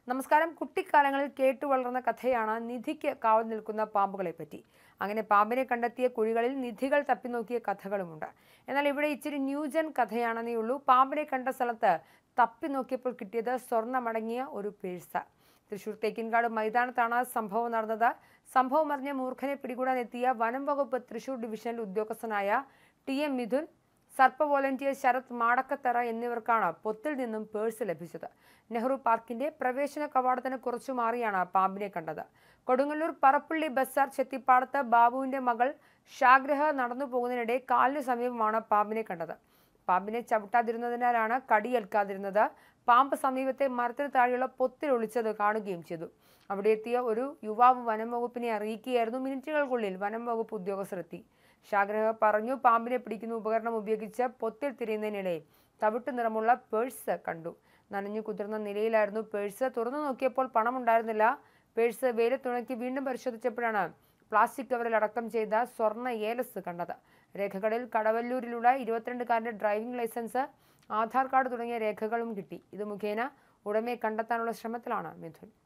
നമസ്കാരം കുട്ടിക്കാലങ്ങളിൽ കേട്ടു വളർന്ന കഥയാണ് നിധിക്ക് കാവൽ നിൽക്കുന്ന പാമ്പുകളെ പറ്റി അങ്ങനെ പാമ്പിനെ കണ്ടെത്തിയ കുഴികളിൽ നിധികൾ തപ്പിനോക്കിയ കഥകളുമുണ്ട് എന്നാൽ ഇവിടെ ഇച്ചിരി ന്യൂജൻ കഥയാണെന്നേ ഉള്ളൂ പാമ്പിനെ കണ്ട സ്ഥലത്ത് തപ്പി നോക്കിയപ്പോൾ കിട്ടിയത് സ്വർണ്ണമടങ്ങിയ ഒരു പേഴ്സ് തൃശൂർ തേക്കിൻകാട് മൈതാനത്താണ് സംഭവം നടന്നത് സംഭവം അറിഞ്ഞ മൂർഖനെ പിടികൂടാൻ എത്തിയ വനം വകുപ്പ് തൃശൂർ ഡിവിഷണൽ ഉദ്യോഗസ്ഥനായ ടി എം മിഥുൻ സർപ്പ വോളണ്ടിയർ ശരത് മാടക്കത്തറ എന്നിവർക്കാണ് പൊത്തിൽ നിന്നും പേഴ്സ് ലഭിച്ചത് നെഹ്റു പാർക്കിന്റെ പ്രവേശന കവാടത്തിന് കുറച്ചു മാറിയാണ് പാമ്പിനെ കണ്ടത് കൊടുങ്ങല്ലൂർ പറപ്പള്ളി ബസാർ ചെത്തിപ്പാടത്ത് ബാബുവിന്റെ മകൾ ഷാഗ്രഹ നടന്നു പോകുന്നതിനിടെ കാലിന് സമീപമാണ് പാമ്പിനെ കണ്ടത് പാമ്പിനെ ചവിട്ടാതിരുന്നതിനാലാണ് കടിയേൽക്കാതിരുന്നത് പാമ്പ് സമീപത്തെ മരത്തിന് താഴെയുള്ള പൊത്തിൽ ഒളിച്ചത് കാണുകയും ചെയ്തു അവിടെ എത്തിയ ഒരു യുവാവ് വനം വകുപ്പിനെ അറിയിക്കുകയായിരുന്നു മിനിറ്റുകൾക്കുള്ളിൽ വനം വകുപ്പ് ഉദ്യോഗസ്ഥരെത്തി ഷാഗ്രഹ പറഞ്ഞു പാമ്പിനെ പിടിക്കുന്ന ഉപകരണം ഉപയോഗിച്ച് പൊത്തിൽ തിരിയുന്നതിനിടെ തവിട്ട് നിറമുള്ള പേഴ്സ് കണ്ടു നനഞ്ഞു കുതിർന്ന നിലയിലായിരുന്നു പേഴ്സ് തുറന്നു നോക്കിയപ്പോൾ പണമുണ്ടായിരുന്നില്ല പേഴ്സ് വെയിലത്തുണക്കി വീണ്ടും പരിശോധിച്ചപ്പോഴാണ് പ്ലാസ്റ്റിക് കവറിൽ അടക്കം ചെയ്ത സ്വർണ്ണ ഏലസ് കണ്ടത് രേഖകളിൽ കടവല്ലൂരിലുള്ള ഇരുപത്തിരണ്ടുകാരന്റെ ഡ്രൈവിംഗ് ലൈസൻസ് ആധാർ കാർഡ് തുടങ്ങിയ രേഖകളും കിട്ടി ഇത് മുഖേന ഉടമയെ കണ്ടെത്താനുള്ള ശ്രമത്തിലാണ് മിഥുൻ